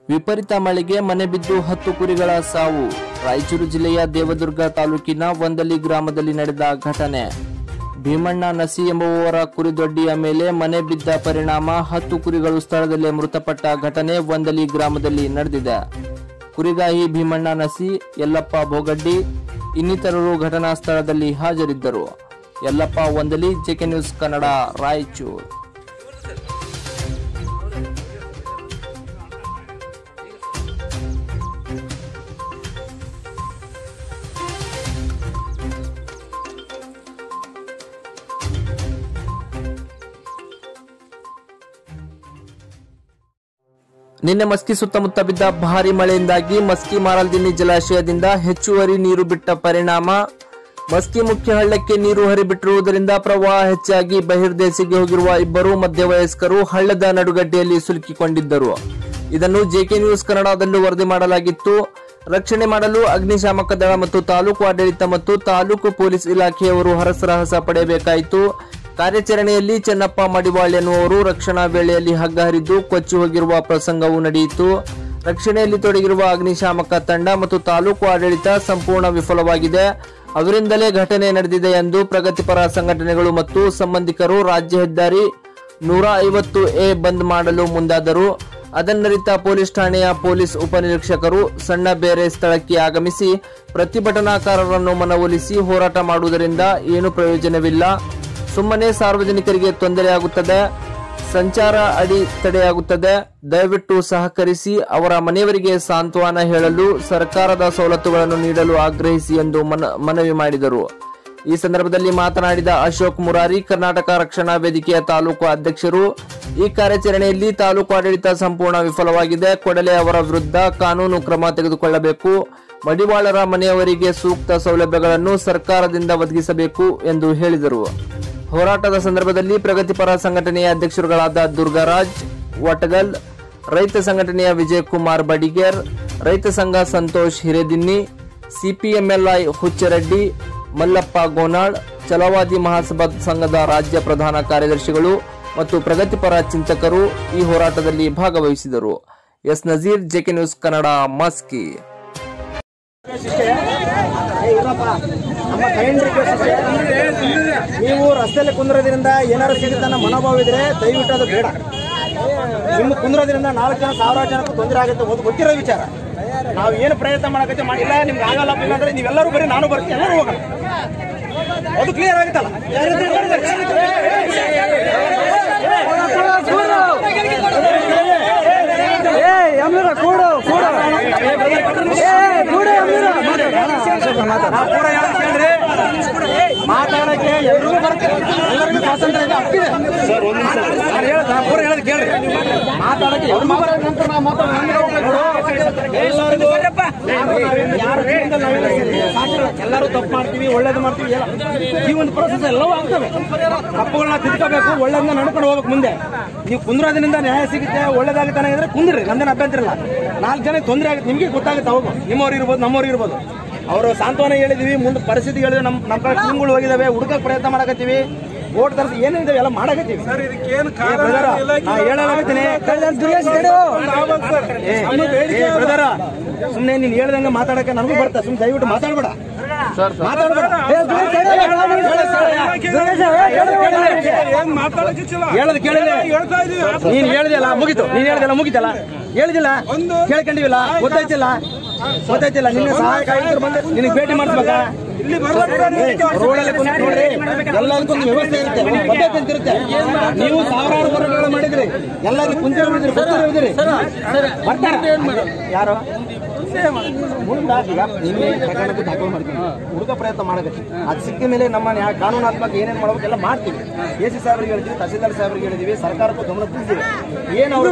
ವಿಪರೀತ ಮಳೆಗೆ ಮನೆ ಬಿದ್ದು ಹತ್ತು ಕುರಿಗಳ ಸಾವು ರಾಯಚೂರು ಜಿಲ್ಲೆಯ ದೇವದುರ್ಗ ತಾಲೂಕಿನ ಒಂದಲಿ ಗ್ರಾಮದಲ್ಲಿ ನಡೆದ ಘಟನೆ ಭೀಮಣ್ಣ ನಸಿ ಎಂಬುವವರ ಕುರಿದೊಡ್ಡಿಯ ಮೇಲೆ ಮನೆ ಬಿದ್ದ ಪರಿಣಾಮ ಹತ್ತು ಕುರಿಗಳು ಸ್ಥಳದಲ್ಲೇ ಮೃತಪಟ್ಟ ಘಟನೆ ಒಂದಲಿ ಗ್ರಾಮದಲ್ಲಿ ನಡೆದಿದೆ ಕುರಿಗಾಹಿ ಭೀಮಣ್ಣ ನಸಿ ಯಲ್ಲಪ್ಪ ಬೋಗಡ್ಡಿ ಇನ್ನಿತರರು ಘಟನಾ ಸ್ಥಳದಲ್ಲಿ ಹಾಜರಿದ್ದರು ಯಲ್ಲಪ್ಪ ಒಂದಲಿ ಜೆಕೆ ನ್ಯೂಸ್ ಕನ್ನಡ ರಾಯಚೂರು ನಿನ್ನೆ ಮಸ್ಕಿ ಸುತ್ತಮುತ್ತ ಬಿದ್ದ ಭಾರಿ ಮಳೆಯಿಂದಾಗಿ ಮಸ್ಕಿ ಮಾರಲ್ದಿನ್ನಿ ಜಲಾಶಯದಿಂದ ಹೆಚ್ಚುವರಿ ನೀರು ಬಿಟ್ಟ ಪರಿಣಾಮ ಮಸ್ಕಿ ಮುಖ್ಯ ಹಳ್ಳಕ್ಕೆ ನೀರು ಹರಿಬಿಟ್ಟಿರುವುದರಿಂದ ಪ್ರವಾಹ ಹೆಚ್ಚಾಗಿ ಬಹಿರ್ದೇಶಿಗೆ ಹೋಗಿರುವ ಇಬ್ಬರು ಮಧ್ಯವಯಸ್ಕರು ಹಳ್ಳದ ನಡುಗಡ್ಡೆಯಲ್ಲಿ ಸಿಲುಕಿಕೊಂಡಿದ್ದರು ಇದನ್ನು ಜೆಕೆ ನ್ಯೂಸ್ ಕನ್ನಡದಲ್ಲೂ ವರದಿ ಮಾಡಲಾಗಿತ್ತು ರಕ್ಷಣೆ ಮಾಡಲು ಅಗ್ನಿಶಾಮಕ ದಳ ಮತ್ತು ತಾಲೂಕು ಆಡಳಿತ ಮತ್ತು ತಾಲೂಕು ಪೊಲೀಸ್ ಇಲಾಖೆಯವರು ಹರಸರಹಸ ಪಡೆಯಬೇಕಾಯಿತು ಕಾರ್ಯಾಚರಣೆಯಲ್ಲಿ ಚೆನ್ನಪ್ಪ ಮಡಿವಾಳ್ ಎನ್ನುವರು ರಕ್ಷಣಾ ವೇಳೆಯಲ್ಲಿ ಹಗ್ಗ ಹರಿದು ಕೊಚ್ಚಿ ಹೋಗಿರುವ ಪ್ರಸಂಗವೂ ನಡೆಯಿತು ರಕ್ಷಣೆಯಲ್ಲಿ ತೊಡಗಿರುವ ಅಗ್ನಿಶಾಮಕ ತಂಡ ಮತ್ತು ತಾಲೂಕು ಆಡಳಿತ ಸಂಪೂರ್ಣ ವಿಫಲವಾಗಿದೆ ಅವರಿಂದಲೇ ಘಟನೆ ನಡೆದಿದೆ ಎಂದು ಪ್ರಗತಿಪರ ಸಂಘಟನೆಗಳು ಮತ್ತು ಸಂಬಂಧಿಕರು ರಾಜ್ಯ ಹೆದ್ದಾರಿ ನೂರ ಐವತ್ತು ಎ ಬಂದ್ ಮಾಡಲು ಮುಂದಾದರು ಅದನ್ನರಿತ ಪೊಲೀಸ್ ಠಾಣೆಯ ಪೊಲೀಸ್ ಉಪನಿರೀಕ್ಷಕರು ಸಣ್ಣ ಬೇರೆ ಸ್ಥಳಕ್ಕೆ ಆಗಮಿಸಿ ಪ್ರತಿಭಟನಾಕಾರರನ್ನು ಮನವೊಲಿಸಿ ಹೋರಾಟ ಮಾಡುವುದರಿಂದ ಏನು ಪ್ರಯೋಜನವಿಲ್ಲ ಸುಮ್ಮನೆ ಸಾರ್ವಜನಿಕರಿಗೆ ತೊಂದರೆಯಾಗುತ್ತದೆ ಸಂಚಾರ ಅಡಿ ತಡೆಯಾಗುತ್ತದೆ ದಯವಿಟ್ಟು ಸಹಕರಿಸಿ ಅವರ ಮನೆಯವರಿಗೆ ಸಾಂತ್ವನ ಹೇಳಲು ಸರ್ಕಾರದ ಸವಲತ್ತುಗಳನ್ನು ನೀಡಲು ಆಗ್ರಹಿಸಿ ಎಂದು ಮನ- ಮನವಿ ಮಾಡಿದರು ಈ ಸಂದರ್ಭದಲ್ಲಿ ಮಾತನಾಡಿದ ಅಶೋಕ್ ಮುರಾರಿ ಕರ್ನಾಟಕ ರಕ್ಷಣಾ ವೇದಿಕೆಯ ತಾಲೂಕು ಅಧ್ಯಕ್ಷರು ಈ ಕಾರ್ಯಾಚರಣೆಯಲ್ಲಿ ತಾಲೂಕು ಆಡಳಿತ ಸಂಪೂರ್ಣ ವಿಫಲವಾಗಿದೆ ಕೂಡಲೇ ಅವರ ವಿರುದ್ಧ ಕಾನೂನು ಕ್ರಮ ತೆಗೆದುಕೊಳ್ಳಬೇಕು ಮಡಿವಾಳರ ಮನೆಯವರಿಗೆ ಸೂಕ್ತ ಸೌಲಭ್ಯಗಳನ್ನು ಸರ್ಕಾರದಿಂದ ಒದಗಿಸಬೇಕು ಎಂದು ಹೇಳಿದರು ಹೋರಾಟದ ಸಂದರ್ಭದಲ್ಲಿ ಪ್ರಗತಿಪರ ಸಂಘಟನೆಯ ಅಧ್ಯಕ್ಷರುಗಳಾದ ದುರ್ಗಾರಾಜ್ ವಟಗಲ್ ರೈತ ಸಂಘಟನೆಯ ವಿಜಯ್ ಕುಮಾರ್ ಬಡಿಗೇರ್ ರೈತ ಸಂಘ ಸಂತೋಷ್ ಹಿರೇದಿನ್ನಿ ಸಿಪಿಎಂಎಲ್ಐ ಹುಚ್ಚರೆಡ್ಡಿ ಮಲ್ಲಪ್ಪ ಗೋನಾಳ್ ಛಲವಾದಿ ಮಹಾಸಭಾ ಸಂಘದ ರಾಜ್ಯ ಪ್ರಧಾನ ಕಾರ್ಯದರ್ಶಿಗಳು ಮತ್ತು ಪ್ರಗತಿಪರ ಚಿಂತಕರು ಈ ಹೋರಾಟದಲ್ಲಿ ಭಾಗವಹಿಸಿದರು S Nazir JK news Kannada Maski ನಮ್ಮ ಕೈಂಡ್ ರಿಕ್ವೆಸ್ಟ್ ಇಷ್ಟೇ. ನೀವು ರಸ್ತೆಯಲ್ಲಿ ಕುಂದ್ರೋದ್ರಿಂದ ಏನಾದ್ರು ಸಿಗುತ್ತೆ ಅನ್ನೋ ಮನೋಭಾವ ಇದ್ರೆ ದಯವಿಟ್ಟು ಅದು ಬೇಡ ನಿಮ್ಮ ಕುಂದ್ರೋದ್ರಿಂದ ನಾಲ್ಕು ಜನ ಸಾವಿರಾರು ಜನಕ್ಕೆ ತೊಂದರೆ ಆಗುತ್ತೆ ಒಂದು ಗೊತ್ತಿರೋ ವಿಚಾರ ನಾವು ಏನು ಪ್ರಯತ್ನ ಮಾಡಕತ್ತೆ ಮಾಡಿಲ್ಲ ನಿಮ್ಗೆ ಆಗಲ್ಲ ಅಂದ್ರೆ ನೀವೆಲ್ಲರೂ ಬರೀ ನಾನು ಬರ್ತೀನಿ ಎಲ್ಲರೂ ಹೋಗೋಣ ಅದು ಕ್ಲಿಯರ್ ಆಗುತ್ತಲ್ಲ ನಾವು ಕೂಡ ಹೇಳೋದು ಕೇಳ್ರಿ. ಮಾತಾಡಕ್ಕೆ ಎಲ್ರಿಗೂ ಬರುತ್ತೆ ಎಲ್ಲರಿಗೂ ಸ್ವಾತಂತ್ರ್ಯ ಇದೆ ಹಕ್ಕಿದೆ ನಾನು ಹೇಳೋದು ನಾನು ಪೂರ ಹೇಳೋದು ಕೇಳ್ರಿ ಮಾತಾಡಕ್ಕೆ ಎಲ್ರಿಗೂ ಬರುತ್ತೆ ಅಂತ ನಾವು ಮಾತಾಡೋದು ಎಲ್ಲರಿಗೂ ಯಾರ ಜೀವನದಲ್ಲಿ ನಾವೆಲ್ಲ ಸೇರಿ ಸಾಕಿಲ್ಲ. ಎಲ್ಲರೂ ತಪ್ಪು ಮಾಡ್ತೀವಿ ಒಳ್ಳೇದು ಮಾಡ್ತೀವಿ ಎಲ್ಲ ಈ ಒಂದು ಪ್ರೊಸೆಸ್ ಎಲ್ಲವೂ ಆಗ್ತವೆ ತಪ್ಪುಗಳನ್ನ ತಿದ್ಕೋಬೇಕು ಒಳ್ಳೇದನ್ನ ನಡ್ಕೊಂಡು ಹೋಗ್ಬೇಕು ಮುಂದೆ ನೀವು ಕುಂದ್ರೋದ್ರಿಂದ ನ್ಯಾಯ ಸಿಗುತ್ತೆ ಒಳ್ಳೇದಾಗುತ್ತೆ ಅನ್ನೋದ್ರೆ ಕುಂದ್ರಿ ನಂದೇನು ಅಭ್ಯಂತರ ಇಲ್ಲ ನಾಲ್ಕು ಜನ ತೊಂದರೆ ಆಗುತ್ತೆ ನಿಮಗೆ ಗೊತ್ತಾಗುತ್ತೆ ಅವಾಗ ನಿಮ್ಮವ್ರು ಇರ್ಬೋದು ನಮ್ಮವ್ರು ಇರ್ಬೋದು ಅವರು ಸಾಂತ್ವನ ಹೇಳಿದೀವಿ ಮುಂದೆ ಪರಿಸ್ಥಿತಿ ಹೇಳಿದ್ರೆ ನಮ್ಮ ನಮ್ಮ ಕಡೆ ಟೀಮ್ಗಳು ಹೋಗಿದಾವೆ ಹುಡುಕಕ್ಕೆ ಪ್ರಯತ್ನ ಮಾಡಕತ್ತೀವಿ ಓಟ್ ತರಿಸಿ ಏನಿದಾವೆ ಎಲ್ಲ ಮಾಡಕತ್ತೀವಿ ಹೇಳಲಾಗತ್ತೀನಿ ಬ್ರದರ ಸುಮ್ಮನೆ ನೀನ್ ಹೇಳ್ದಂಗೆ ಮಾತಾಡಕ್ಕೆ ನನಗೂ ಬರ್ತಾ ಸುಮ್ಮನೆ ದಯವಿಟ್ಟು ಮಾತಾಡ್ಬೇಡ ಮಾತಾಡ್ಬೇಡ ಹೇಳೋದು ಕೇಳಿದೆ ನೀನ್ ಹೇಳ್ದಿಲ್ಲ ಮುಗಿತು ನೀನ್ ಹೇಳ್ದಿಲ್ಲ ಮುಗಿತಲ್ಲ ಹೇಳಿದಿಲ್ಲ ಕೇಳ್ಕೊಂಡಿವಿಲ್ಲ ಗೊತ್ತಾಯ್ತಿಲ್ಲ ಗೊತ್ತಾಯ್ತಿಲ್ಲ ನಿನ್ನೆ ಸಹಾಯಕ ಆಯುಕ್ತರು ಬಂದು ನಿನಗೆ ಭೇಟಿ ಮಾಡಿಸ್ಬೇಕಾ ರೋಡಲ್ಲಿ ಕುಂತು ನೋಡ್ರಿ ಎಲ್ಲದಕ್ಕೊಂದು ವ್ಯವಸ್ಥೆ ಇರುತ್ತೆ ಒಂದು ಪದ್ಧತಿ ಅಂತ ಇರುತ್ತೆ ನೀವು ಸಾವಿರಾರು ಹೋರಾಟಗಳು ಮಾಡಿದ್ರಿ ಎಲ್ಲದಕ್ಕೆ ಕುಂತಿರೋದಿರಿ ಬರ್ತಿರೋದಿರಿ ಬರ್ತಾರೆ ಯಾರು ಮುಂದೆ ಈಗ ನಿನ್ನೆ ಪ್ರಕರಣಕ್ಕೆ ದಾಖಲು ಮಾಡ್ತೀವಿ ಹುಡುಗ ಪ್ರಯತ್ನ ಮಾಡಬೇಕು ಅದು ಸಿಕ್ಕ ಮೇಲೆ ನಮ್ಮ ನ್ಯಾಯ ಕಾನೂನಾತ್ಮಕ ಏನೇನು ಮಾಡ್ಬೇಕೆಲ್ಲ ಮಾಡ್ತೀವಿ ಎ ಸಿ ಸಾಹೇಬ್ರಿಗೆ ಹೇಳ್ತೀವಿ ತಹಸೀಲ್ದಾರ್ ಸಾಹೇಬ್ರಿಗೆ ಹೇಳಿದೀವಿ ಸರ್ಕಾರಕ್ಕೂ ಗಮನ ತಿಳಿಸಿವಿ ಏನು ಅವರು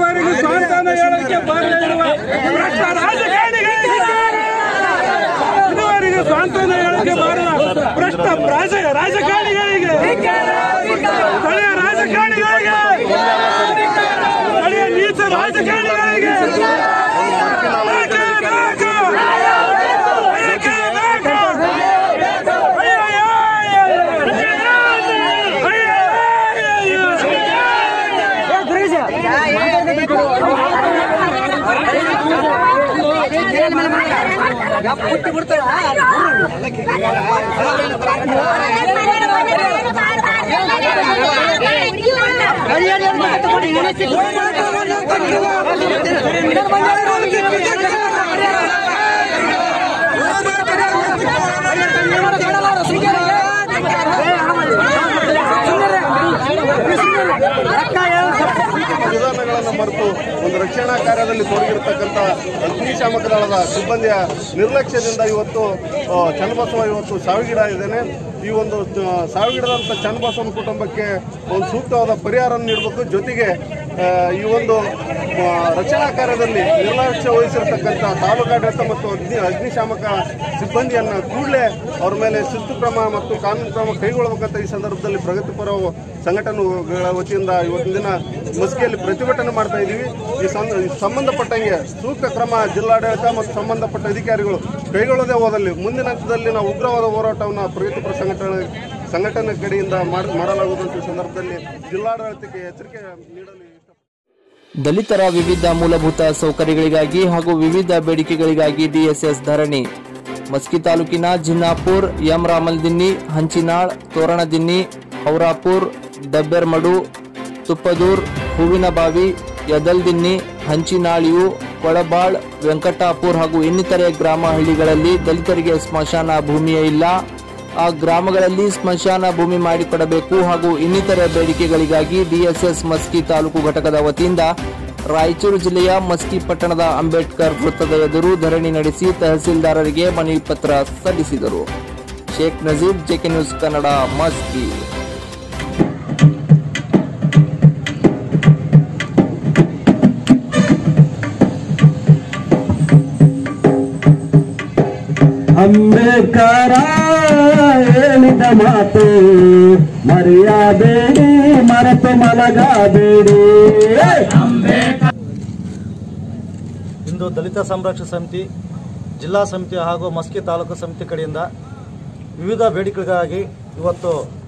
ಇದುವರೆಗೂ ಸಾಂತ್ವನ ಹೇಳಕ್ಕೆ ಬಾರದ ಭ್ರಷ್ಟ ರಾಜ ರಾಜಕಾರಣಿಗಳಿಗೆ ಸ್ಥಳೀಯ ರಾಜಕಾರಣಿಗಳಿಗೆ ಸ್ಥಳೀಯ ನೀಚ ರಾಜಕಾರಣಿಗಳಿಗೆ ಬೇಕೇ ಬೇಕು. ಬೇಕೇ ಬೇಕು. ಅಯ್ಯಯ್ಯೋ, ಅಯ್ಯಯ್ಯೋ. ಬಿಟ್ಟು ಬಿಡ್ತಾರ ವಿಧಾನಗಳನ್ನು ಮರೆತು ಒಂದು ರಕ್ಷಣಾ ಕಾರ್ಯದಲ್ಲಿ ತೊಡಗಿರ್ತಕ್ಕಂಥ ಅಗ್ನಿಶಾಮಕ ದಳದ ಸಿಬ್ಬಂದಿಯ ನಿರ್ಲಕ್ಷ್ಯದಿಂದ ಇವತ್ತು ಆ, ಚನ್ನಬಸವ ಇವತ್ತು ಸಾವಿಗೀಡಾಗಿದ್ದೇನೆ ಈ ಒಂದು ಆ, ಸಾವಿಗೀಡದಂಥ ಚನ್ನಬಸವನ ಕುಟುಂಬಕ್ಕೆ ಒಂದು ಸೂಕ್ತವಾದ ಪರಿಹಾರ ನೀಡಬೇಕು ಜೊತೆಗೆ ಆ, ಈ ಒಂದು ಆ, ರಕ್ಷಣಾ ಕಾರ್ಯದಲ್ಲಿ ನಿರ್ಲಕ್ಷ್ಯ ವಹಿಸಿರ್ತಕ್ಕಂಥ ತಾಲೂಕಾಡಳಿತ ಮತ್ತು ಅಗ್ನಿ ಅಗ್ನಿಶಾಮಕ ಸಿಬ್ಬಂದಿಯನ್ನು ಕೂಡಲೇ ಅವ್ರ ಮೇಲೆ ಶಿಸ್ತು ಕ್ರಮ ಮತ್ತು ಕಾನೂನು ಕ್ರಮ ಕೈಗೊಳ್ಳಬೇಕಂತ ಈ ಸಂದರ್ಭದಲ್ಲಿ ಪ್ರಗತಿಪರ ಸಂಘಟನೆಗಳ ವತಿಯಿಂದ ಇವತ್ತಿನ ದಿನ ಮಸ್ಕಿಯಲ್ಲಿ ಪ್ರತಿಭಟನೆ ಮಾಡ್ತಾ ಇದ್ದೀವಿ ಈ ಸಂದ- ಈ ಸಂಬಂಧಪಟ್ಟಂಗೆ ಸೂಕ್ತ ಕ್ರಮ ಜಿಲ್ಲಾಡಳಿತ ಮತ್ತು ಸಂಬಂಧಪಟ್ಟ ಅಧಿಕಾರಿಗಳು ಕೈಗೊಳ್ಳದೆ ಹೋದಲ್ಲಿ ಮುಂದಿನ ಹಂತದಲ್ಲಿ ನಾವು ಉಗ್ರವಾದ ಹೋರಾಟವನ್ನು ಪ್ರಗತಿಪರ ಸಂಘಟನೆ ಸಂಘಟನೆ ಕಡೆಯಿಂದ ಮಾಡ್- ಮಾಡಲಾಗುವುದು ಈ ಸಂದರ್ಭದಲ್ಲಿ ಜಿಲ್ಲಾಡಳಿತಕ್ಕೆ ಎಚ್ಚರಿಕೆ ನೀಡಲು ಇಷ್ಟ ದಲಿತರ ವಿವಿಧ ಮೂಲಭೂತ ಸೌಕರ್ಯಗಳಿಗಾಗಿ ಹಾಗೂ ವಿವಿಧ ಬೇಡಿಕೆಗಳಿಗಾಗಿ ಡಿಎಸ್ಎಸ್ ಧರಣಿ ಮಸ್ಕಿ ತಾಲೂಕಿನ ಜಿನ್ನಾಪುರ್ ಎಂ ರಾಮಲ್ದಿನ್ನಿ ಹಂಚಿನಾಳ್ ತೋರಣದಿನ್ನಿ ಔರಾಪುರ್ ದಬ್ಬೆರ್ಮಡು ತುಪ್ಪದೂರ್ ಹೂವಿನಬಾವಿ ಯದಲ್ದಿನ್ನಿ ಹಂಚಿನಾಳಿಯು ಕೊಳಬಾಳ್ ವೆಂಕಟಾಪುರ್ ಹಾಗೂ ಇನ್ನಿತರೆ ಗ್ರಾಮ ಹಳ್ಳಿಗಳಲ್ಲಿ ದಲಿತರಿಗೆ ಸ್ಮಶಾನ ಭೂಮಿಯೇ ಇಲ್ಲ ಆ ಗ್ರಾಮಗಳಲ್ಲಿ ಸ್ಮಶಾನ ಭೂಮಿ ಮಾಡಿಕೊಡಬೇಕು ಹಾಗೂ ಇನ್ನಿತರೆ ಬೇಡಿಕೆಗಳಿಗಾಗಿ ಡಿಎಸ್ಎಸ್ ಮಸ್ಕಿ ತಾಲೂಕು ಘಟಕದ ವತಿಯಿಂದ ರಾಯಚೂರು ಜಿಲ್ಲೆಯ ಮಸ್ಕಿ ಪಟ್ಟಣದ ಅಂಬೇಡ್ಕರ್ ವೃತ್ತದ ಎದುರು ಧರಣಿ ನಡೆಸಿ ತಹಸೀಲ್ದಾರರಿಗೆ ಮನವಿ ಪತ್ರ ಸಲ್ಲಿಸಿದರು ಶೇಖ್ ನಜೀರ್ ಜೆಕೆ ನ್ಯೂಸ್ ಕನ್ನಡ ಮಸ್ಕಿ ಅಂಬೇಡ್ಕರ ಹೇಳಿದ ಮಾತು ಮರೆಯಬೇಡಿ ಮರೆತು ಮಲಗಬೇಡಿ ಇಂದು ದಲಿತ ಸಂರಕ್ಷಣಾ ಸಮಿತಿ ಜಿಲ್ಲಾ ಸಮಿತಿ ಹಾಗೂ ಮಸ್ಕಿ ತಾಲೂಕು ಸಮಿತಿ ಕಡೆಯಿಂದ ವಿವಿಧ ಬೇಡಿಕೆಗಳಿಗಾಗಿ ಇವತ್ತು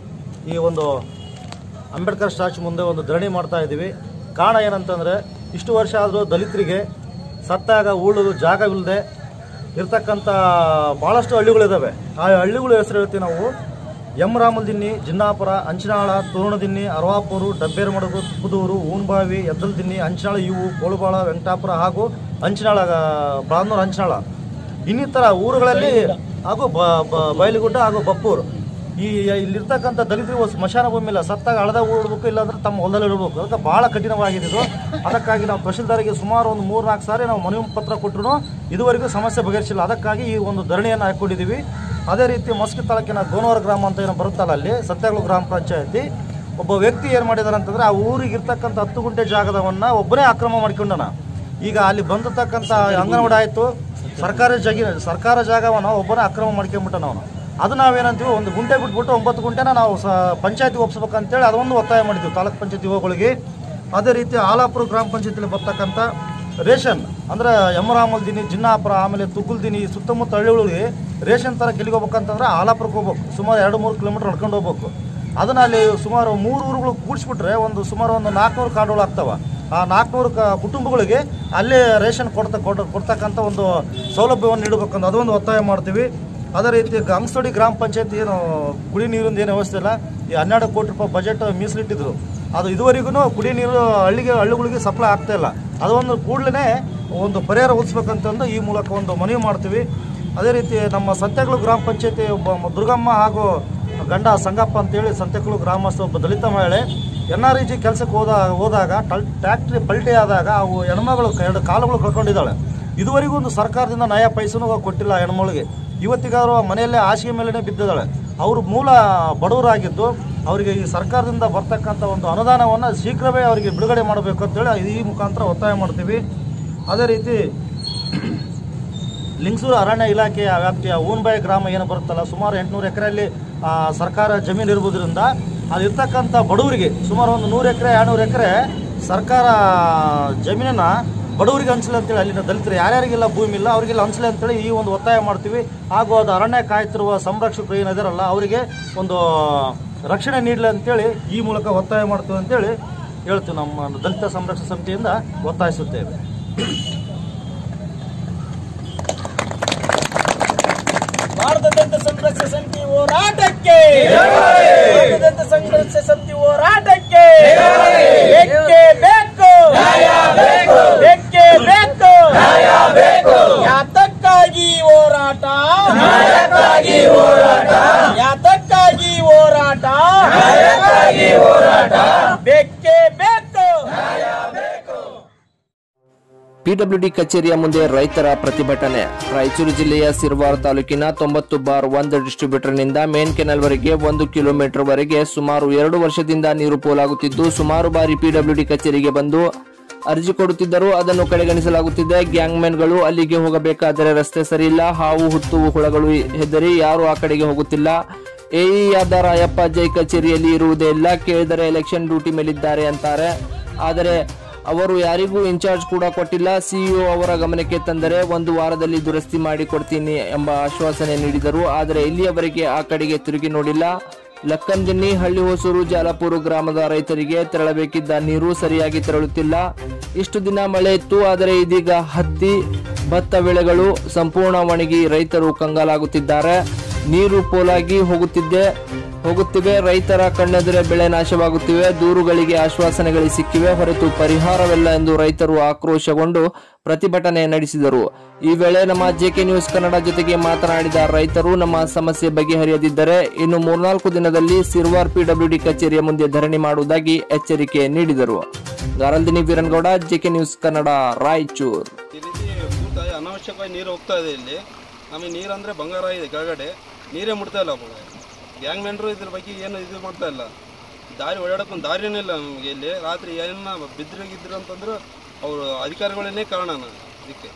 ಈ ಒಂದು ಅಂಬೇಡ್ಕರ್ ಸ್ಟ್ಯಾಚು ಮುಂದೆ ಒಂದು ಧರಣಿ ಮಾಡ್ತಾ ಇದ್ದೀವಿ ಕಾರಣ ಏನಂತಂದರೆ ಇಷ್ಟು ವರ್ಷ ಆದರೂ ದಲಿತರಿಗೆ ಸತ್ತಾಗ ಉಳಲು ಜಾಗವಿಲ್ಲದೆ ಇರ್ತಕ್ಕಂಥ ಭಾಳಷ್ಟು ಹಳ್ಳಿಗಳಿದ್ದಾವೆ ಆ ಹಳ್ಳಿಗಳ ಹೆಸರು ಹೇಳ್ತೀವಿ ನಾವು ಎಂ ರಾಮಲ್ದಿನ್ನಿ ಜಿನ್ನಾಪುರ ಅಂಚನಾಳ ತೋರಣದಿನ್ನಿ ಅರವಾಪುರು ಡಬ್ಬೇರಮಡಗು ತುಪ್ಪದೂರು ಊನ್ಬಾವಿ ಎದ್ದಲ್ದಿನ್ನಿ ಅಂಚನಾಳ ಇವು ಕೋಳುಬಾಳ ವೆಂಕಟಾಪುರ ಹಾಗೂ ಅಂಚನಾಳ ಪ್ರಾಂದೂರು ಅಂಚನಾಳ ಇನ್ನಿತರ ಊರುಗಳಲ್ಲಿ ಹಾಗೂ ಬ ಬ- ಬಯಲುಗುಡ್ಡ ಹಾಗೂ ಬಪ್ಪೂರು ಈ ಇಲ್ಲಿರ್ತಕ್ಕಂಥ ದಲಿತರಿಗೆ ಒಂದು ಸ್ಮಶಾನ ಭೂಮಿ ಇಲ್ಲ ಸತ್ತಾಗ ಹಳದ ಉಳ್ಬೇಕು ಇಲ್ಲಾಂದ್ರೆ ತಮ್ಮ ಹೊಲದಲ್ಲಿ ಇಡಬೇಕು ಅದಕ್ಕೆ ಭಾಳ ಕಠಿಣವಾಗಿದೆ ಇದು ಅದಕ್ಕಾಗಿ ನಾವು ತಹಶೀಲ್ದಾರಿಗೆ ಸುಮಾರು ಒಂದು ಮೂರು ನಾಲ್ಕು ಸಾರಿ ನಾವು ಮನವಿ ಪತ್ರ ಕೊಟ್ಟರು ಇದುವರೆಗೂ ಸಮಸ್ಯೆ ಬಗೆಹರಿಸಿಲ್ಲ ಅದಕ್ಕಾಗಿ ಈ ಒಂದು ಧರಣಿಯನ್ನು ಹಾಕೊಂಡಿದ್ದೀವಿ ಅದೇ ರೀತಿ ಮಸ್ಕಿ ತಾಲೂಕಿನ ಗೋನವರ ಗ್ರಾಮ ಅಂತ ಏನೋ ಬರುತ್ತಲ್ಲ ಅಲ್ಲಿ ಸತ್ಯಾಗ್ಲ ಗ್ರಾಮ ಪಂಚಾಯತಿ ಒಬ್ಬ ವ್ಯಕ್ತಿ ಏನು ಮಾಡಿದಾರೆ ಅಂತಂದ್ರೆ ಆ ಊರಿಗೆ ಇರ್ತಕ್ಕಂಥ ಹತ್ತು ಗುಂಟೆ ಜಾಗದವನ್ನ ಒಬ್ಬನೇ ಆಕ್ರಮ ಮಾಡ್ಕೊಂಡನ ಈಗ ಅಲ್ಲಿ ಬಂದಿರ್ತಕ್ಕಂಥ ಅಂಗನವಾಡಿ ಆಯಿತು ಸರ್ಕಾರಿ ಜಾಗ ಸರ್ಕಾರ ಜಾಗವನ್ನು ಒಬ್ಬನೇ ಅಕ್ರಮ ಮಾಡ್ಕೊಂಡ್ಬಿಟ್ಟನ ಅವನು ಅದು ನಾವೇನಂತೀವಿ ಒಂದು ಗುಂಟೆ ಬಿಟ್ಬಿಟ್ಟು ಒಂಬತ್ತು ಗುಂಟೆನ ನಾವು ಸ ಪಂಚಾಯತಿ ಒಪ್ಸ್ಬೇಕಂತೇಳಿ ಅದೊಂದು ಒತ್ತಾಯ ಮಾಡಿದ್ವಿ ತಾಲೂಕ್ ಪಂಚಾಯತಿ ಯುವಗಳಿಗೆ ಅದೇ ರೀತಿ ಆಲಾಪುರ ಗ್ರಾಮ ಪಂಚಾಯತಿಲಿ ಬರ್ತಕ್ಕಂಥ ರೇಷನ್ ಅಂದ್ರೆ ಯಮರಾಮಲ್ದಿನಿ ಜಿನ್ನಾಪುರ ಆಮೇಲೆ ತುಗುಲ್ದಿನಿ ಈ ಸುತ್ತಮುತ್ತ ಹಳ್ಳಿಗಳಿಗೆ ರೇಷನ್ ಥರ ಕೆಲಿಗೆ ಹೋಗ್ಬೇಕಂತಂದ್ರೆ ಆಲಾಪುರಕ್ಕೆ ಹೋಗ್ಬೇಕು ಸುಮಾರು ಎರಡು ಮೂರು ಕಿಲೋಮೀಟರ್ ನಡ್ಕೊಂಡು ಹೋಗ್ಬೇಕು ಅದನ್ನ ಅಲ್ಲಿ ಸುಮಾರು ಮೂರು ಊರುಗಳು ಕೂಡಿಸ್ಬಿಟ್ರೆ ಒಂದು ಸುಮಾರು ಒಂದು ನಾಲ್ಕುನೂರು ಕಾರ್ಡುಗಳು ಆಗ್ತಾವ ಆ ನಾಲ್ಕುನೂರು ಕ ಕುಟುಂಬಗಳಿಗೆ ಅಲ್ಲೇ ರೇಷನ್ ಕೊಡ್ತ ಕೊಡ್- ಕೊಡ್ತಕ್ಕಂಥ ಒಂದು ಸೌಲಭ್ಯವನ್ನು ನೀಡಬೇಕಂತ ಅದೊಂದು ಒತ್ತಾಯ ಮಾಡ್ತೀವಿ ಅದೇ ರೀತಿ ಗಂಗಸೋಡಿ ಗ್ರಾಮ ಪಂಚಾಯತಿ ಏನು ಕುಡಿ ನೀರಿಂದ ಏನು ವ್ಯವಸ್ಥೆ ಇಲ್ಲ ಈ ಹನ್ನೆರಡು ಕೋಟಿ ರೂಪಾಯಿ ಬಜೆಟ್ ಮೀಸಲಿಟ್ಟಿದ್ರು ಅದು ಇದುವರೆಗೂ ಕುಡಿ ನೀರು ಹಳ್ಳಿಗೆ ಹಳ್ಳಿಗಳಿಗೆ ಸಪ್ಲೈ ಆಗ್ತಾ ಇಲ್ಲ ಅದೊಂದು ಕೂಡಲೇ ಒಂದು ಪರಿಹಾರ ಒದಗಿಸ್ಬೇಕಂತಂದು ಈ ಮೂಲಕ ಒಂದು ಮನವಿ ಮಾಡ್ತೀವಿ ಅದೇ ರೀತಿ ನಮ್ಮ ಸಂತೆಗಳು ಗ್ರಾಮ ಪಂಚಾಯತಿ ಒಬ್ಬ ಮ- ದುರ್ಗಮ್ಮ ಹಾಗೂ ಗಂಡ ಸಂಗಪ್ಪ ಅಂತೇಳಿ ಸಂತೆಕಳು ಗ್ರಾಮಸ್ಥ ಒಬ್ಬ ದಲಿತ ಮಹಿಳೆ ಎನ್ ಆರ್ ಇ ಜಿ ಕೆಲಸಕ್ಕೆ ಹೋದ ಹೋದಾಗ ಟಲ್ ಟ್ಯಾಕ್ಟ್ರಿ ಪಲ್ಟಿ ಆದಾಗ ಅವು ಹೆಣ್ಮಗಳು ಕ- ಎರಡು ಕಾಲುಗಳು ಕಳ್ಕೊಂಡಿದ್ದಾಳೆ ಇದುವರೆಗೂ ಒಂದು ಸರ್ಕಾರದಿಂದ ನಯ ಪೈಸನೂ ಕೊಟ್ಟಿಲ್ಲ ಆ ಹೆಣ್ಮಗಳಿಗೆ ಇವತ್ತಿಗಾದ್ರು ಆ ಮನೆಯಲ್ಲೇ ಹಾಸಿಗೆ ಮೇಲೇ ಬಿದ್ದಿದ್ದಾಳೆ ಅವರು ಮೂಲ ಬಡವರಾಗಿದ್ದು ಅವರಿಗೆ ಈ ಸರ್ಕಾರದಿಂದ ಬರ್ತಕ್ಕಂಥ ಒಂದು ಅನುದಾನವನ್ನು ಶೀಘ್ರವೇ ಅವರಿಗೆ ಬಿಡುಗಡೆ ಮಾಡಬೇಕು ಅಂತೇಳಿ ಈ ಮುಖಾಂತರ ಒತ್ತಾಯ ಮಾಡ್ತೀವಿ ಅದೇ ರೀತಿ ಲಿಂಗಸೂರು ಅರಣ್ಯ ಇಲಾಖೆಯ ವ್ಯಾಪ್ತಿಯ ಊನ್ಬಾಯಿ ಗ್ರಾಮ ಏನು ಬರುತ್ತಲ್ಲ ಸುಮಾರು ಎಂಟುನೂರು ಎಕರೆಯಲ್ಲಿ ಆ, ಸರ್ಕಾರ ಜಮೀನು ಇರುವುದರಿಂದ ಅಲ್ಲಿರ್ತಕ್ಕಂಥ ಬಡವರಿಗೆ ಸುಮಾರು ಒಂದು ನೂರು ಎಕರೆ ಎರಡುನೂರು ಎಕರೆ ಸರ್ಕಾರ ಜಮೀನನ್ನು ಬಡವರಿಗೆ ಹಂಚಲಿ ಅಂತೇಳಿ ಅಲ್ಲಿನ ದಲಿತರು ಯಾರ್ಯಾರಿಗೆಲ್ಲ ಭೂಮಿ ಇಲ್ಲ ಅವರಿಗೆಲ್ಲ ಹಂಚಲಿ ಅಂತೇಳಿ ಈ ಒಂದು ಒತ್ತಾಯ ಮಾಡ್ತೀವಿ ಹಾಗೂ ಅದು ಅರಣ್ಯ ಕಾಯ್ತಿರುವ ಸಂರಕ್ಷಕರು ಏನಿದಾರಲ್ಲ ಅವರಿಗೆ ಒಂದು ರಕ್ಷಣೆ ನೀಡಲಿ ಅಂತೇಳಿ ಈ ಮೂಲಕ ಒತ್ತಾಯ ಮಾಡ್ತೀವಿ ಅಂತೇಳಿ ಹೇಳ್ತೀವಿ ನಮ್ಮ ದಲಿತ ಸಂರಕ್ಷಣಾ ಸಮಿತಿಯಿಂದ ಒತ್ತಾಯಿಸುತ್ತೇವೆ ಹೋರಾಟಕ್ಕೆ ಭಾರತದ ಸಂಘರ್ಷ ಸಮಿತಿ ಹೋರಾಟಕ್ಕೆ ಬೇಕೇ ಬೇಕು ಬೇಕೇ ಬೇಕು ಯಾತಕ್ಕಾಗಿ ಹೋರಾಟ ಯಾತಕ್ಕಾಗಿ ಹೋರಾಟ ಬೇಕೇ ಬೇಕು ಪಿಡಬ್ಲ್ಯೂಡಿ ಕಚೇರಿಯ ಮುಂದೆ ರೈತರ ಪ್ರತಿಭಟನೆ ರಾಯಚೂರು ಜಿಲ್ಲೆಯ ಸಿರ್ವಾರ ತಾಲೂಕಿನ ತೊಂಬತ್ತು ಬಾರ್ ಒಂದು ಡಿಸ್ಟ್ರಿಬ್ಯೂಟರ್ನಿಂದ ಮೇನ್ ಕೆನಲ್ವರೆಗೆ ಒಂದು ಕಿಲೋಮೀಟರ್ ವರೆಗೆ ಸುಮಾರು ಎರಡು ವರ್ಷದಿಂದ ನೀರು ಪೋಲಾಗುತ್ತಿದ್ದು ಸುಮಾರು ಬಾರಿ ಪಿಡಬ್ಲ್ಯೂಡಿ ಕಚೇರಿಗೆ ಬಂದು ಅರ್ಜಿ ಕೊಡುತ್ತಿದ್ದರೂ ಅದನ್ನು ಕಡೆಗಣಿಸಲಾಗುತ್ತಿದೆ ಗ್ಯಾಂಗ್ಮೆನ್ಗಳು ಅಲ್ಲಿಗೆ ಹೋಗಬೇಕಾದರೆ ರಸ್ತೆ ಸರಿಯಿಲ್ಲ ಹಾವು ಹುತ್ತು ಹುಳಗಳು ಹೆದರಿ ಯಾರು ಆ ಕಡೆಗೆ ಹೋಗುತ್ತಿಲ್ಲ ಎಇಯಾದ ರಾಯಪ್ಪ ಜೈ ಕಚೇರಿಯಲ್ಲಿ ಇರುವುದೇ ಇಲ್ಲ ಕೇಳಿದರೆ ಎಲೆಕ್ಷನ್ ಡ್ಯೂಟಿ ಮೇಲಿದ್ದಾರೆ ಅಂತಾರೆ ಆದರೆ ಅವರು ಯಾರಿಗೂ ಇನ್ಚಾರ್ಜ್ ಕೂಡ ಕೊಟ್ಟಿಲ್ಲ ಸಿಇಒ ಅವರ ಗಮನಕ್ಕೆ ತಂದರೆ ಒಂದು ವಾರದಲ್ಲಿ ದುರಸ್ತಿ ಮಾಡಿ ಕೊಡ್ತೀನಿ ಎಂಬ ಆಶ್ವಾಸನೆ ನೀಡಿದರು ಆದರೆ ಇಲ್ಲಿಯವರೆಗೆ ಆ ಕಡೆಗೆ ತಿರುಗಿ ನೋಡಿಲ್ಲ ಲಕ್ಕಂದಿನ್ನಿ ಹಳ್ಳಿ ಹೊಸೂರು ಜಾಲಪುರ ಗ್ರಾಮದ ರೈತರಿಗೆ ತೆರಳಬೇಕಿದ್ದ ನೀರು ಸರಿಯಾಗಿ ತೆರಳುತ್ತಿಲ್ಲ ಇಷ್ಟು ದಿನ ಮಳೆ ಇತ್ತು ಆದರೆ ಇದೀಗ ಹತ್ತಿ ಭತ್ತ ಬೆಳೆಗಳು ಸಂಪೂರ್ಣ ಒಣಗಿ ರೈತರು ಕಂಗಾಲಾಗುತ್ತಿದ್ದಾರೆ ನೀರು ಪೋಲಾಗಿ ಹೋಗುತ್ತಿದ್ದೆ ಹೋಗುತ್ತಿವೆ ರೈತರ ಕಣ್ಣೆದುರೆ ಬೆಳೆ ನಾಶವಾಗುತ್ತಿವೆ ದೂರುಗಳಿಗೆ ಆಶ್ವಾಸನೆಗಳು ಸಿಕ್ಕಿವೆ ಹೊರತು ಪರಿಹಾರವಿಲ್ಲ ಎಂದು ರೈತರು ಆಕ್ರೋಶಗೊಂಡು ಪ್ರತಿಭಟನೆ ನಡೆಸಿದರು ಈ ವೇಳೆ ನಮ್ಮ ಜೆಕೆ ನ್ಯೂಸ್ ಕನ್ನಡ ಜೊತೆಗೆ ಮಾತನಾಡಿದ ರೈತರು ನಮ್ಮ ಸಮಸ್ಯೆ ಬಗೆಹರಿಯದಿದ್ದರೆ ಇನ್ನು ಮೂರ್ನಾಲ್ಕು ದಿನದಲ್ಲಿ ಸಿರ್ವಾರ್ ಪಿಡಬ್ಲ್ಯೂಡಿ ಕಚೇರಿಯ ಮುಂದೆ ಧರಣಿ ಮಾಡುವುದಾಗಿ ಎಚ್ಚರಿಕೆ ನೀಡಿದರು ಗಾರಲ್ದಿನಿ ವೀರನ್ಗೌಡ ಜೆಕೆ ನ್ಯೂಸ್ ಕನ್ನಡ ರಾಯಚೂರು ಈ ರೀತಿ ಭೂತ ಅನಾವಶ್ಯಕವಾಗಿ ನೀರು ಹೋಗ್ತಾ ಇದೆ ಇಲ್ಲಿ ನಮಗೆ ನೀರು ಅಂದರೆ ಬಂಗಾರ ಇದೆ ಕೆಳಗಡೆ ನೀರೇ ಮುಟ್ತಾ ಇಲ್ಲ ನಮಗೆ ಗ್ಯಾಂಗ್ ಮೆಂಡ್ರು ಇದ್ರ ಬಗ್ಗೆ ಏನು ಇದು ಮಾಡ್ತಾ ಇಲ್ಲ ದಾರಿ ಓಡಾಡೋಕೆ ದಾರಿನೇ ಇಲ್ಲ ನಮಗೆ ಇಲ್ಲಿ ರಾತ್ರಿ ಏನ ಬಿದ್ದರೆ ಗಿದ್ರು ಅಂತಂದ್ರೆ ಅವರು ಅಧಿಕಾರಿಗಳನ್ನೇ ಕಾರಣ ಇದಕ್ಕೆ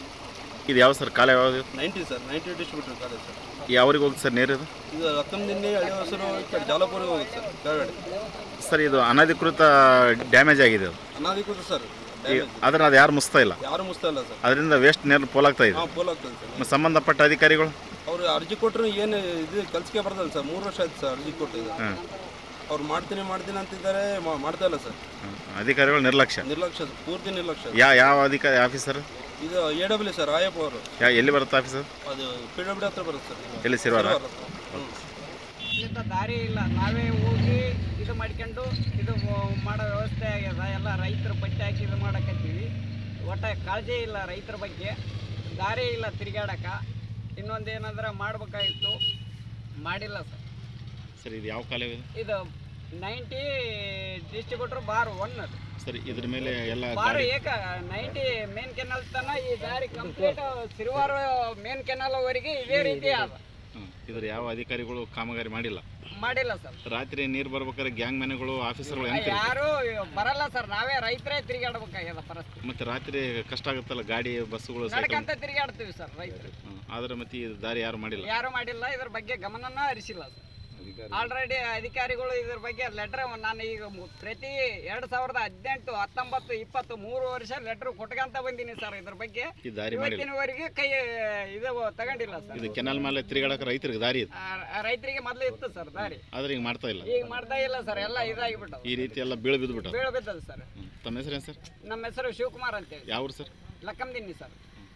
ಇದು ಯಾವ ಸರ್ ಕಾಲ ಯಾವುದು ninety sir ninety distributor college sir ಯಾವ್ರಿಗೆ ಹೋಗುತ್ತೆ ಸರ್ ನೀರು ಇದು ಇದು ರಕ್ಕಂದಿನ್ನಿ ಹಳ್ಳಿ ಹೊಸರು ಈ ಕಡೆ ಜಾಲಪುರಿಗೆ ಹೋಗುತ್ತೆ ಸರ್ ಕೆಳಗಡೆ ಸರ್ ಇದು ಅನಧಿಕೃತ ಡ್ಯಾಮೇಜ್ ಆಗಿದೆ ಅದು ಅನಾಧಿಕೃತ ಸರ್ ಈ- ಆದ್ರೆ ಅದು ಯಾರು ಮುಸ್ತಾ ಇಲ್ಲ ಯಾರು ಮುಸ್ತಾ ಇಲ್ಲ ಸರ್ ಅದರಿಂದ ವೇಸ್ಟ್ ನೀರು ಪೋಲಾಗ್ತಾ ಇದೆ ಹಾಂ ಪೋಲ್ ಆಗ್ತದೆ ಸರ್ ಮತ್ತೆ ಸಂಬಂಧಪಟ್ಟ ಅಧಿಕಾರಿಗಳು ಅವರು ಅರ್ಜಿ ಕೊಟ್ಟರು ಏನು ಇದು ಕೆಲ್ಸಕ್ಕೆ ಬರ್ತಲ್ಲ ಸರ್ ಮೂರು ವರ್ಷ ಆಯ್ತು ಸರ್ ಅರ್ಜಿ ಕೊಟ್ಟಿದ್ದು ಹಾಂ ಅವ್ರು ಮಾಡ್ತೀನಿ ಮಾಡ್ತೀನಿ ಅಂತಿದ್ದಾರೆ ಮಾ- ಮಾಡ್ತಾ ಇಲ್ಲ ಸರ್ ಅಧಿಕಾರಿಗಳು ನಿರ್ಲಕ್ಷ್ಯ ನಿರ್ಲಕ್ಷ್ಯ ಸರ್, ಪೂರ್ತಿ ನಿರ್ಲಕ್ಷ್ಯ ಯಾ ಯಾವ ಅಧಿಕಾರಿ ಆಫೀಸರ್ ಇದು ಎ ಡಬ್ಲ್ಯೂ ಸರ್ ರಾಯಪ್ಪ ಅವರು ಯಾ ಎಲ್ಲಿ ಬರುತ್ತೆ ಆಫೀಸರ್ ಅದು ಪಿ ಡಬ್ಲ್ಯೂ ಹತ್ರ ಬರುತ್ತೆ ಸರ್ ಎಲ್ಲಿ ಸಿರ್ವಾರ ಹ್ಞೂ ಇಲ್ಲಿಂದ ದಾರಿ ಇಲ್ಲ ನಾವೇ ಹೋಗಿ ಇದು ಮಾಡ್ಕೊಂಡು ಇದು ಮಾಡೋ ವ್ಯವಸ್ಥೆ ಆಗ್ಯದ ಎಲ್ಲ ರೈತರ ಪಟ್ಟಿ ಹಾಕಿ ಇದು ಮಾಡಕತ್ತೀವಿ ಒಟ್ಟ ಕಾಳಜಿ ಇಲ್ಲ ರೈತರ ಬಗ್ಗೆ ದಾರಿ ಇಲ್ಲ ತಿರುಗಾಡಕ ಇನ್ನೊಂದು ಏನಂದ್ರೆ ಮಾಡ್ಬೇಕಾಗಿತ್ತು ಮಾಡಿಲ್ಲ ಸರ್ ಸರ್ ಇದು ಯಾವ ಕಾಲ ಇದೆ ಇದು ನೈಂಟಿ ಡಿಸ್ಟ್ರಿಬ್ಯೂಟರ್ ಬಾರ್ ಒನ್ ಅದು ಸರ್ ಇದ್ರ ಮೇಲೆ ಎಲ್ಲ ಬಾರ್ ಗಾಡಿ ಏಕ ನೈಂಟಿ ಮೇನ್ ಕೆನಲ್ ತನ ಈ ದಾರಿ ಕಂಪ್ಲೀಟ್ ಸಿರುವಾರ ಮೇನ್ ಕೆನಲ್ ವರೆಗೆ ಇದೇ ರೀತಿ ಅದ ಹ್ಮ್. ಇದ್ರ ಯಾವ ಅಧಿಕಾರಿಗಳು ಕಾಮಗಾರಿ ಮಾಡಿಲ್ಲ ಮಾಡಿಲ್ಲ ಸರ್ ರಾತ್ರಿ ನೀರು ಬರ್ಬೇಕಾದ್ರೆ ಗ್ಯಾಂಗ್ ಮ್ಯಾನ್ಗಳು ಆಫೀಸರ್ಗಳು ಹೆಂಗ್ ತಿರುಗ್ತಾರೆ? ಯಾರು ಬರಲ್ಲ ಸರ್ ನಾವೇ ರೈತರೇ ತಿರುಗಾಡ್ಬೇಕಾಗ್ಯದ ಪರಿಸ್ಥಿತಿ ಮತ್ತೆ ರಾತ್ರಿ ಕಷ್ಟ ಆಗುತ್ತಲ್ಲ ಗಾಡಿ ಬಸ್ಸುಗಳು ಸೈಕಲ್ ನಡ್ಕಂತ ತಿರುಗಾಡ್ತೀವಿ ಸರ್ ರೈತರು ಹ್ಮ್. ಆದ್ರೆ ಮತ್ತೆ ಈ ದಾರಿ ಯಾರು ಮಾಡಿಲ್ಲ ಯಾರು ಮಾಡಿಲ್ಲ ಇದ್ರ ಬಗ್ಗೆ ಗಮನನ ಹರಿಸಿಲ್ಲ ಸರ್ ಆಲ್ರೆಡಿ ಅಧಿಕಾರಿಗಳು ಇದ್ರ ಬಗ್ಗೆ ಲೆಟರ್ ನಾನು ಈಗ ಮು- ಪ್ರತಿ ಎರಡ್ ಸಾವಿರದ ಹದಿನೆಂಟು ಹತ್ತೊಂಬತ್ತು ಇಪ್ಪತ್ತು ಮೂರು ವರ್ಷ ಲೆಟರ್ ಕೊಟ್ಕಂತ ಬಂದೀನಿ ಸರ್ ಇದ್ರ ಬಗ್ಗೆ ಈ ದಾರಿ ಮಾಡಿಲ್ಲ ಇವತ್ತಿನವರೆಗೆ ಕೈ ಇದು ತಗೊಂಡಿಲ್ಲ ಸರ್ ಇದು ಕೆನಾಲ್ ಮೇಲೆ ತಿರುಗಾಡಕ್ಕೆ ರೈತರಿಗೆ ದಾರಿ ಇದೆ ಆ, ರೈತರಿಗೆ ಮೊದಲು ಇತ್ತು ಸರ್ ದಾರಿ ಆದ್ರೆ ಈಗ ಮಾಡ್ತಾ ಇಲ್ಲ ಈಗ ಮಾಡ್ತಾ ಇಲ್ಲ ಸರ್ ಎಲ್ಲ ಇದಾಗಿಬಿಟ್ಟವು ಈ ರೀತಿ ಎಲ್ಲ ಬೀಳು ಬಿದ್ದುಬಿಟ್ಟು ಬೀಳ ಬಿದ್ದದ ಸರ್ ತಮ್ಮ ಹೆಸರೇನು ಸರ್ ನಮ್ಮ ಹೆಸರು ಶಿವಕುಮಾರ್ ಅಂತೇಳಿ ಯಾವ ಊರು ಸರ್ ಲಕ್ಕಂದಿನ್ನಿ ಸರ್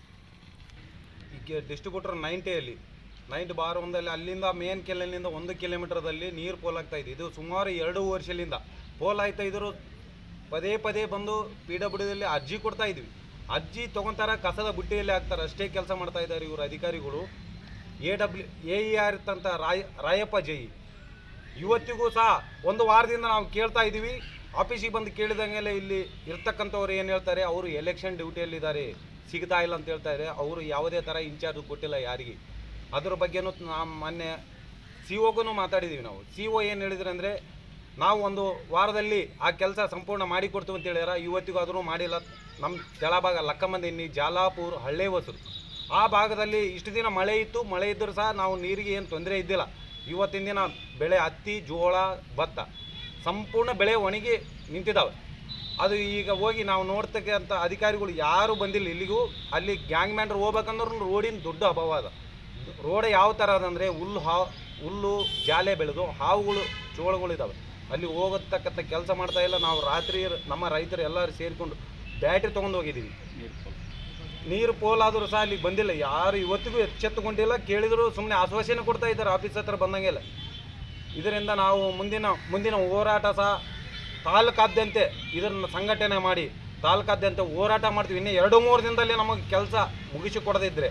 ಈಗ ಡಿಸ್ಟ್ರಿಬ್ಯೂಟರ್ ನೈಂಟಿಯಲ್ಲಿ ನೈಂಟಿ ಬಾರ್ ಒಂದಲ್ಲಿ ಅಲ್ಲಿಂದ ಮೇನ್ ಕೆಲ್ಲಿನಿಂದ ಒಂದು ಕಿಲೋಮೀಟರ್ದಲ್ಲಿ ನೀರು ಪೋಲಾಗ್ತಾ ಇದೆ ಇದು ಸುಮಾರು ಎರಡು ವರ್ಷದಿಂದ ಪೋಲ್ ಆಯ್ತಾ ಇದ್ರು ಪದೇ ಪದೇ ಬಂದು ಪಿ ಡಬ್ಲ್ಯೂದಲ್ಲಿ ಅರ್ಜಿ ಕೊಡ್ತಾ ಇದ್ವಿ ಅರ್ಜಿ ತೊಗೊಂತಾರ ಕಸದ ಬುಟ್ಟಿಯಲ್ಲಿ ಹಾಕ್ತಾರೆ ಅಷ್ಟೇ ಕೆಲಸ ಮಾಡ್ತಾ ಇದ್ದಾರೆ ಇವರು ಅಧಿಕಾರಿಗಳು A W A E R ಇತ್ತಂತ ರಾಯ ರಾಯಪ್ಪ ಜೈ ಇವತ್ತಿಗೂ ಸಹ ಒಂದು ವಾರದಿಂದ ನಾವು ಕೇಳ್ತಾ ಇದ್ದೀವಿ ಆಫೀಸಿಗೆ ಬಂದು ಕೇಳಿದಂಗೆಲ್ಲ ಇಲ್ಲಿ ಇರ್ತಕ್ಕಂಥವ್ರು ಏನು ಹೇಳ್ತಾರೆ ಅವರು ಎಲೆಕ್ಷನ್ ಡ್ಯೂಟಿಯಲ್ಲಿದ್ದಾರೆ ಸಿಗ್ತಾ ಇಲ್ಲ ಅಂತ ಹೇಳ್ತಾ ಇದ್ದಾರೆ ಅವರು ಯಾವುದೇ ಥರ ಇನ್ಚಾರ್ಜ್ ಕೊಟ್ಟಿಲ್ಲ ಯಾರಿಗೆ ಅದ್ರ ಬಗ್ಗೆನೂ ನಾವು ಮೊನ್ನೆ ಸಿ ಒಗೂ ಮಾತಾಡಿದ್ದೀವಿ ನಾವು ಸಿ ಒ ಏನು ಹೇಳಿದ್ರೆ ಅಂದರೆ ನಾವು ಒಂದು ವಾರದಲ್ಲಿ ಆ ಕೆಲಸ ಸಂಪೂರ್ಣ ಮಾಡಿಕೊಡ್ತೀವಿ ಅಂತ ಹೇಳ್ಯಾರ ಇವತ್ತಿಗೂ ಆದರೂ ಮಾಡಿಲ್ಲ ನಮ್ಮ ಕೆಳಭಾಗ ಲಕ್ಕಮಂದಿನ್ನಿ ಜಾಲಾಪುರ್ ಹಳ್ಳೆ ಹೊಸರು ಆ ಭಾಗದಲ್ಲಿ ಇಷ್ಟು ದಿನ ಮಳೆ ಇತ್ತು ಮಳೆ ಇದ್ದರೂ ಸಹ ನಾವು ನೀರಿಗೆ ಏನು ತೊಂದರೆ ಇದ್ದಿಲ್ಲ ಇವತ್ತಿನ ದಿನ ಬೆಳೆ ಹತ್ತಿ ಜೋಳ ಭತ್ತ ಸಂಪೂರ್ಣ ಬೆಳೆ ಒಣಗಿ ನಿಂತಿದ್ದಾವೆ ಅದು ಈಗ ಹೋಗಿ ನಾವು ನೋಡ್ತಕ್ಕಂಥ ಅಧಿಕಾರಿಗಳು ಯಾರೂ ಬಂದಿಲ್ಲ ಇಲ್ಲಿಗೂ ಅಲ್ಲಿ ಗ್ಯಾಂಗ್ ಮ್ಯಾನ್ರು ಹೋಗ್ಬೇಕಂದ್ರೂ ರೋಡಿನ ದೊಡ್ಡ ಅಭಾವ ಅದ ರೋಡ್ ಯಾವ ಥರ ಅದಂದರೆ ಹುಲ್ಲು ಹಾ ಹುಲ್ಲು ಜಾಲೆ ಬೆಳೆದು ಹಾವುಗಳು ಚೋಳಗಳು ಇದ್ದಾವೆ ಅಲ್ಲಿ ಹೋಗತಕ್ಕಂಥ ಕೆಲಸ ಮಾಡ್ತಾ ಇಲ್ಲ ನಾವು ರಾತ್ರಿ ನಮ್ಮ ರೈತರು ಎಲ್ಲರೂ ಸೇರಿಕೊಂಡು ಬ್ಯಾಟ್ರಿ ತೊಗೊಂಡು ಹೋಗಿದ್ದೀವಿ ನೀರು ಪೋಲಾದರೂ ಸಹ ಅಲ್ಲಿಗೆ ಬಂದಿಲ್ಲ ಯಾರು ಇವತ್ತಿಗೂ ಎಚ್ಚೆತ್ತುಕೊಂಡಿಲ್ಲ ಕೇಳಿದ್ರು ಸುಮ್ಮನೆ ಆಶ್ವಾಸನೆ ಕೊಡ್ತಾ ಇದ್ದಾರೆ ಆಫೀಸ್ ಹತ್ರ ಬಂದಂಗೆಲ್ಲ ಇದರಿಂದ ನಾವು ಮುಂದಿನ ಮುಂದಿನ ಹೋರಾಟ ಸಹ ತಾಲೂಕಾದ್ಯಂತೆ ಇದನ್ನು ಸಂಘಟನೆ ಮಾಡಿ ತಾಲೂಕಾದ್ಯಂತ ಹೋರಾಟ ಮಾಡ್ತೀವಿ ಇನ್ನು ಎರಡು ಮೂರು ದಿನದಲ್ಲಿ ನಮಗೆ ಕೆಲಸ ಮುಗಿಸಿ ಕೊಡದಿದ್ರೆ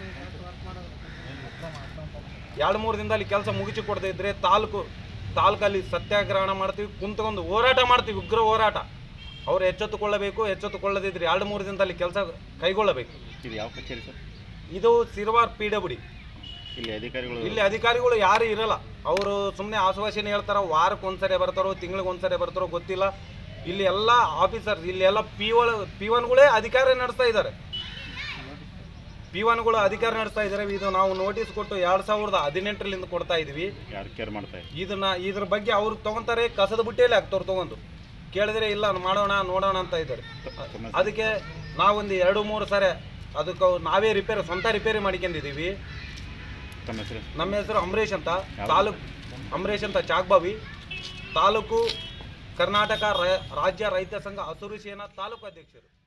ಎರಡು ಮೂರು ದಿನದಲ್ಲಿ ಕೆಲಸ ಮುಗಿಸಿ ಕೊಡದೇ ಇದ್ರೆ ತಾಲೂಕು ತಾಲೂಕಲ್ಲಿ ಸತ್ಯಾಗ್ರಹಣ ಮಾಡ್ತೀವಿ ಕುಂತ್ಕೊಂಡು ಹೋರಾಟ ಮಾಡ್ತೀವಿ ಉಗ್ರ ಹೋರಾಟ ಅವ್ರು ಎಚ್ಚೆತ್ತುಕೊಳ್ಳಬೇಕು ಎಚ್ಚೆತ್ತುಕೊಳ್ಳದಿದ್ರೆ ಎರಡು ಮೂರು ದಿನದಲ್ಲಿ ಕೆಲಸ ಕೈಗೊಳ್ಳಬೇಕು ಇದು ಯಾವ ಕಚೇರಿ ಸರ್ ಇದು ಸಿರ್ವಾರ್ ಪಿ ಡಬ್ಲ್ಯೂ ಇಲ್ಲಿ ಅಧಿಕಾರಿಗಳು ಇಲ್ಲಿ ಅಧಿಕಾರಿಗಳು ಯಾರು ಇರಲ್ಲ ಅವರು ಸುಮ್ಮನೆ ಆಶ್ವಾಸನೆ ಹೇಳ್ತಾರ ವಾರಕ್ಕೆ ಒಂದ್ಸರಿ ಬರ್ತಾರೋ ತಿಂಗಳಿಗೆ ಒಂದ್ಸರಿ ಬರ್ತಾರೋ ಗೊತ್ತಿಲ್ಲ ಇಲ್ಲಿ ಎಲ್ಲ ಆಫೀಸರ್ಸ್ ಇಲ್ಲಿ ಎಲ್ಲ ಪಿ ಒಳ ಪಿ ಒನ್ಗಳೇ ಅಧಿಕಾರ ನಡೆಸ್ತಾ ಇದ್ದಾರೆ ಪಿ ಒನ್ಗಳು ಅಧಿಕಾರ ನಡೆಸ್ತಾ ಇದ್ದಾರೆ ಇದು ನಾವು ನೋಟಿಸ್ ಕೊಟ್ಟು ಎರಡು ಸಾವಿರದ ಹದಿನೆಂಟರಿಂದ ಕೊಡ್ತಾ ಇದೀವಿ ಯಾರು ಕೇರ್ ಮಾಡ್ತಾ ಇಲ್ಲ ಇದನ್ನ ಇದ್ರ ಬಗ್ಗೆ ಅವ್ರು ತಗೊಂತಾರೆ ಕಸದ ಬುಟ್ಟಿಯಲ್ಲಿ ಹಾಕ್ತವ್ರು ತಗೊಂಡು ಕೇಳಿದ್ರೆ ಇಲ್ಲ ಮಾಡೋಣ ನೋಡೋಣ ಅಂತ ಇದ್ದಾರೆ ಅದಕ್ಕೆ ನಾವೊಂದು ಎರಡು ಮೂರು ಸರಿ ಅದಕ್ಕೆ ನಾವೇ ರಿಪೇರಿ ಸ್ವಂತ ರಿಪೇರಿ ಮಾಡ್ಕೊಂಡಿದ್ದೀವಿ ತಮ್ಮ ಹೆಸರು ನಮ್ಮ ಹೆಸರು ಅಂಬರೀಷ್ ಅಂತ ಯಾವ್ದು? ತಾಲೂಕು ಅಂಬರೀಷ್ ಅಂತ ಚಾಕ್ಬಾವಿ ತಾಲೂಕು ಕರ್ನಾಟಕ ರ- ರಾಜ್ಯ ರೈತ ಸಂಘ ಹಸುರು ಸೇನಾ ತಾಲೂಕು ಅಧ್ಯಕ್ಷರು